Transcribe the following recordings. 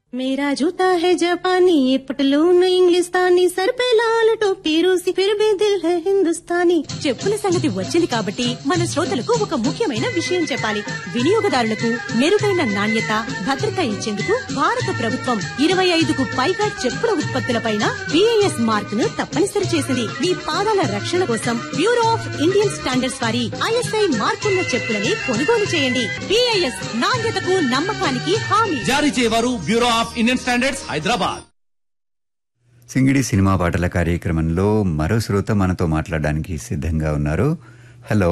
मेरा जूता है जापानी ये पटलून इंग्लिस्तानी सर पे लाल टोपी रूसी फिर भी दिल है हिंदुस्तानी చెప్పుల సంగతి వచ్చింది కాబట్టి మన శ్రోతలకు ఒక ముఖ్యమైన విషయం చెప్పాలి వినియోగదారులకు మెరుగైన నాణ్యత భద్రత ఇచ్చేందుకు భారత ప్రభుత్వం ఇరవై ఐదుకు పైగా చెప్పుల ఉత్పత్తులపైన బిఐఎస్ మార్క్ ను తప్పనిసరి చేసింది మీ పాదాల రక్షణ కోసం బ్యూరో ఆఫ్ ఇండియన్ స్టాండర్డ్స్ వారి ఐఎస్ఐ మార్కున్న చెప్పులని కొనుగోలు చేయండి బిఐఎస్ నాణ్యతకు నమ్మకానికి హామీ జారీ చేయవారు bureau of Indian standards Hyderabad సింగిడి సినిమా పాటల కార్యక్రమంలో మరో శ్రోత మనతో మాట్లాడడానికి సిద్ధంగా ఉన్నారు హలో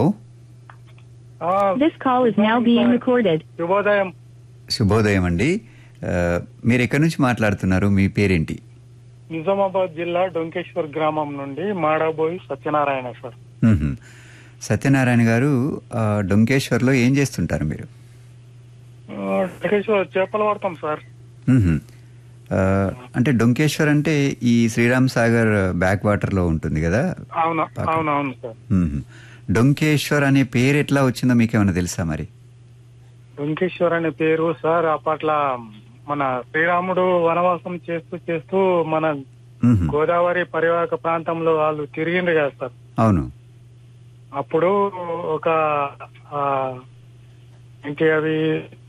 ఆ, This call is now being recorded. శుభోదయం శుభోదయం అండి ఆ, మీరు ఎక్కడి నుంచి మాట్లాడుతున్నారు మీ పేరేంటి నిజామాబాద్ జిల్లా డొంకేశ్వర్ గ్రామం నుండి మాడాబోయి సత్యనారాయణ సార్ మ్మ్హ. సత్యనారాయణ గారు ఆ, డొంకేశ్వర్లో ఏం చేస్తుంటారు మీరు ఆ, డొంకేశ్వర్ చేపలు పడతాం సార్ మ్మ్హ. ఆ, అంటే డొంకేశ్వర్ అంటే ఈ శ్రీరామ్ సాగర్ బ్యాక్ వాటర్లో ఉంటుంది కదా అవును అవును అవును సార్ మ్మ్హ. డొంకేశ్వర్ అనే పేరు ఎట్లా వచ్చిందో మీకేమైనా తెలుసా మరి డొంకేశ్వర్ అనే పేరు సార్ అప్పట్ల మన శ్రీరాముడు వనవాసం చేస్తూ చేస్తూ మన మ్మ్హ. గోదావరి పరివాహక ప్రాంతంలో వాళ్ళు తిరిగిండ్రు కదా సార్ అవును అప్పుడు ఒక ఆ, ఏంటి అవి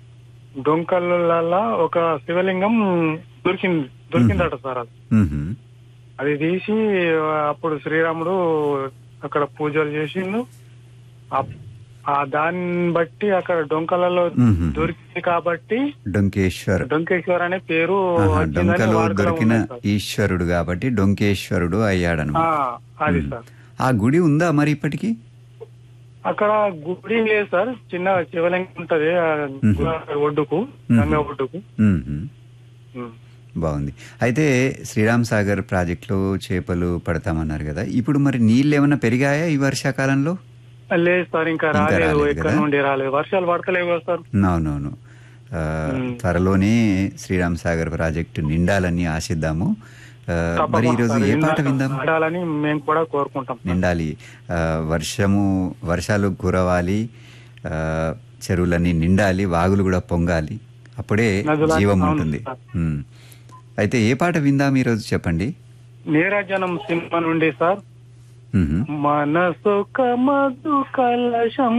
డొంకలలో ఒక శివలింగం దొరికింది దొరికిందట సార్ అది మ్మ్హ. అది తీసి అప్పుడు శ్రీరాముడు అక్కడ పూజలు చేసిండు ఆ- ఆ దాన్ని బట్టి అక్కడ డొంకలలో మ్మ్. దొరికింది కాబట్టి డొంకేశ్వర్ డొంకేశ్వర్ అనే పేరు ఆహా, వచ్చిందని డొంకలో వాడుకలో దొరికిన ఉంది సార్. ఈశ్వరుడు కాబట్టి డొంకేశ్వరుడు ఆ, అయ్యాడనమాట అది మ్మ్. సార్ ఆ గుడి ఉందా మరి ఇప్పటికి అక్కడ గుడి లేదు సార్ చిన్న శివలింగం ఉంటది ఆ గోదావరి ఒడ్డుకు గంగా ఒడ్డుకు మ్మ్. మ్మ్. బాగుంది అయితే శ్రీరామ్ సాగర్ ప్రాజెక్టులో చేపలు పడతామన్నారు కదా ఇప్పుడు మరి నీళ్ళు ఏమైనా పెరిగాయా ఈ వర్షాకాలంలో లేదు సార్ ఇంకా ఇంకా రాలేదు రాలేదు ఎక్కడ కదా? నుండి రాలేదు వర్షాలు పడతలేవు కదా సార్ అవునవును ఆ, మ్మ్. త్వరలోనే శ్రీరామ్ సాగర్ ప్రాజెక్టు నిండాలని ఆశిద్దాము ఆ, మరి తప్పకుండా ఈరోజు సార్. ఏ పాట నిండా- విందాం ఆడాలని మేము కూడా కోరుకుంటాం సార్. నిండాలి ఆ, వర్షము వర్షాలు కురవాలి ఆ, చెరువులన్నీ నిండాలి వాగులు కూడా పొంగాలి అప్పుడే నదుల- జీవం అవును ఉంటుంది సార్. మ్మ్. అయితే ఏ పాట విందాం ఈరోజు చెప్పండి నీరాజనం సినిమా నుండి సార్ మ్మ్. మనసొక మధు కలశం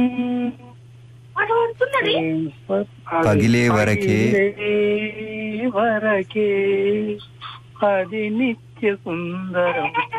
పగిలే వరకే. పగిలే వరకే అది నిత్య సుందరం